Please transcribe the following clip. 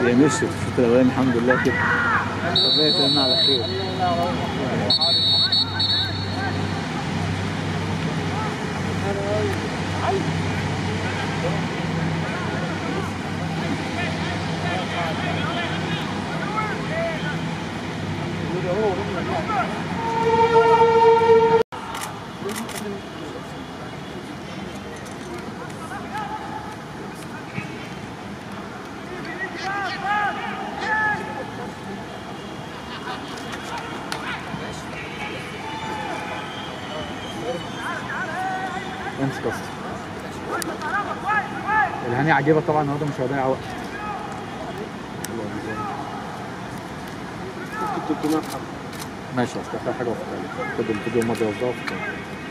هي مشيت في الشوط الاولاني الحمد لله كده ربنا يتمنى على خير امسك اصلا الهاني عجيبه طبعا النهارده مش هيضيع وقت كنت كنت ماشي اصل اخر حاجه وقتها خد الفيديو الماضي وظفه